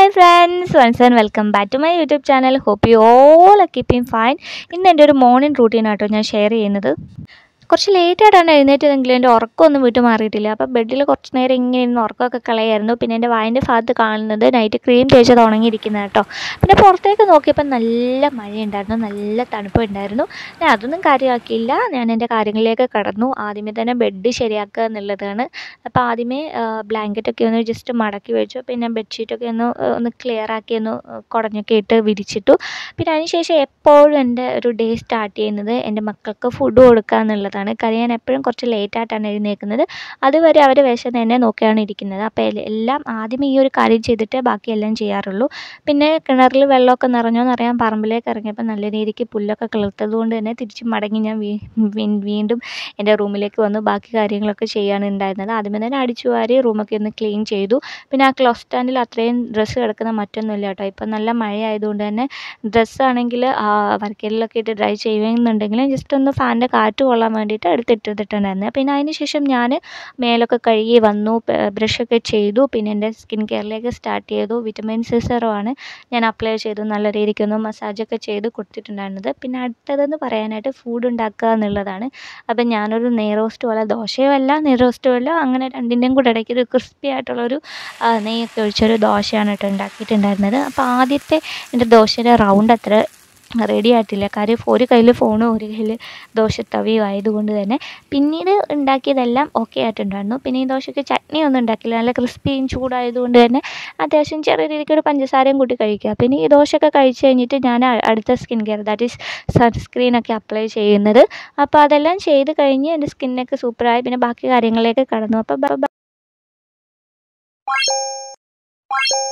hi friends once and welcome back to my YouTube channel hope you all are keeping fine ഇന്ന് എൻ്റെ ഒരു morning routine ആട്ടോ ഞാൻ share ചെയ്യുന്നത് കുറച്ച് ലേറ്റായിട്ടാണ് എഴുന്നേറ്റതെങ്കിലും എൻ്റെ ഉറക്കമൊന്നും വിട്ടു മാറിയിട്ടില്ല അപ്പോൾ ബെഡിൽ കുറച്ച് നേരം ഇങ്ങനെ ഇരുന്ന് ഉറക്കമൊക്കെ കളയായിരുന്നു പിന്നെ എൻ്റെ വായൻ്റെ ഭാഗത്ത് കാണുന്നത് നൈറ്റ് ക്രീം തേച്ചത് ഉണങ്ങിയിരിക്കുന്നത് കേട്ടോ പിന്നെ പുറത്തേക്ക് നോക്കിയപ്പോൾ നല്ല മഴയുണ്ടായിരുന്നു നല്ല തണുപ്പുണ്ടായിരുന്നു ഞാൻ അതൊന്നും കാര്യമാക്കിയില്ല ഞാൻ എൻ്റെ കാര്യങ്ങളിലേക്ക് കടന്നു ആദ്യമേ തന്നെ ബെഡ് ശരിയാക്കുക എന്നുള്ളതാണ് അപ്പോൾ ആദ്യമേ ബ്ലാങ്കറ്റൊക്കെ ഒന്ന് ജസ്റ്റ് മടക്കി വെച്ചു പിന്നെ ബെഡ്ഷീറ്റൊക്കെ ഒന്ന് ഒന്ന് ക്ലിയർ ആക്കി ഒന്ന് കുടഞ്ഞൊക്കെ ഇട്ട് വിരിച്ചിട്ടു പിന്നെ അതിനുശേഷം എപ്പോഴും എൻ്റെ ഒരു ഡേ സ്റ്റാർട്ട് ചെയ്യുന്നത് എൻ്റെ മക്കൾക്ക് ഫുഡ് കൊടുക്കുക എന്നുള്ളതാണ് കാര്യം ഞാൻ എപ്പോഴും കുറച്ച് ലേറ്റായിട്ടാണ് എഴുന്നേൽക്കുന്നത് അതുവരെ അവർ വിശന്ന് എന്നെ നോക്കിയാണ് ഇരിക്കുന്നത് അപ്പോൾ എല്ലാം ആദ്യമേ ഈ ഒരു കാര്യം ചെയ്തിട്ടേ ബാക്കിയെല്ലാം ചെയ്യാറുള്ളൂ പിന്നെ കിണറിൽ വെള്ളമൊക്കെ നിറഞ്ഞോന്ന് അറിയാൻ പറമ്പിലേക്ക് ഇറങ്ങിയപ്പോൾ നല്ല രീതിക്ക് പുല്ലൊക്കെ കിളിർത്തത് കൊണ്ട് തന്നെ തിരിച്ച് മടങ്ങി ഞാൻ വീണ്ടും എൻ്റെ റൂമിലേക്ക് വന്നു ബാക്കി കാര്യങ്ങളൊക്കെ ചെയ്യാണ് ഉണ്ടായിരുന്നത് ആദ്യമേ തന്നെ അടിച്ചു വാരി റൂമൊക്കെ ഒന്ന് ക്ലീൻ ചെയ്തു പിന്നെ ആ ക്ലോത്ത് സ്റ്റാൻഡിൽ അത്രയും ഡ്രസ്സ് കിടക്കുന്ന മറ്റൊന്നുമില്ല കേട്ടോ ഇപ്പം നല്ല മഴ ആയതുകൊണ്ട് തന്നെ ഡ്രസ്സാണെങ്കിൽ വർക്കലിലൊക്കെ ഇട്ട് ഡ്രൈ ചെയ്യുന്നുണ്ടെങ്കിൽ ജസ്റ്റ് ഒന്ന് ഫാനിൻ്റെ കാറ്റ് കൊള്ളാൻ വേണ്ടിയിട്ട് എടുത്തിട്ടിട്ടുണ്ടായിരുന്നു പിന്നെ അതിന് ശേഷം ഞാൻ മേലൊക്കെ കഴുകി വന്നു ബ്രഷൊക്കെ ചെയ്തു പിന്നെ എൻ്റെ സ്കിൻ കെയറിലേക്ക് സ്റ്റാർട്ട് ചെയ്തു വിറ്റമിൻ സി സെറമാണ് ഞാൻ അപ്ലൈ ചെയ്തു നല്ല രീതിക്കൊന്ന് മസാജൊക്കെ ചെയ്ത് കൊടുത്തിട്ടുണ്ടായിരുന്നത് പിന്നെ അടുത്തതെന്ന് പറയാനായിട്ട് ഫുഡ് ഉണ്ടാക്കുക എന്നുള്ളതാണ് അപ്പം ഞാനൊരു നെയ് റോസ്റ്റ് പോലെ ദോശയോ അല്ല നെയ് റോസ്റ്റോ അല്ല അങ്ങനെ രണ്ടിൻ്റെയും കൂടെ ഇടയ്ക്ക് ഒരു ക്രിസ്പി ആയിട്ടുള്ളൊരു നെയ്യൊക്കെ ഒഴിച്ചൊരു ദോശയാണ് കേട്ടോ ഉണ്ടാക്കിയിട്ടുണ്ടായിരുന്നത് അപ്പോൾ ആദ്യത്തെ എൻ്റെ ദോശയുടെ റൗണ്ട് അത്ര റെഡി ആയിട്ടില്ല കാര്യം ഒരു കയ്യിൽ ഫോണും ഒരു കയ്യിൽ ദോശത്തവിയും ആയതുകൊണ്ട് തന്നെ പിന്നീട് ഉണ്ടാക്കിയതെല്ലാം ഓക്കെ ആയിട്ടുണ്ടായിരുന്നു പിന്നെ ഈ ദോശയ്ക്ക് ചട്നി ഒന്നും ഉണ്ടാക്കില്ല നല്ല ക്രിസ്പിയും ചൂടായതുകൊണ്ട് തന്നെ അത്യാവശ്യം ചെറിയ രീതിക്ക് ഒരു പഞ്ചസാരയും കൂട്ടി കഴിക്കുക പിന്നെ ഈ ദോശയൊക്കെ കഴിച്ച് കഴിഞ്ഞിട്ട് ഞാൻ അടുത്ത സ്കിൻ കെയർ ദാറ്റ് ഈസ് സൺസ്ക്രീനൊക്കെ അപ്ലൈ ചെയ്യുന്നത് അപ്പോൾ അതെല്ലാം ചെയ്ത് കഴിഞ്ഞ് എൻ്റെ സ്കിന്നൊക്കെ സൂപ്പറായി പിന്നെ ബാക്കി കാര്യങ്ങളിലേക്ക് കടന്നു അപ്പോൾ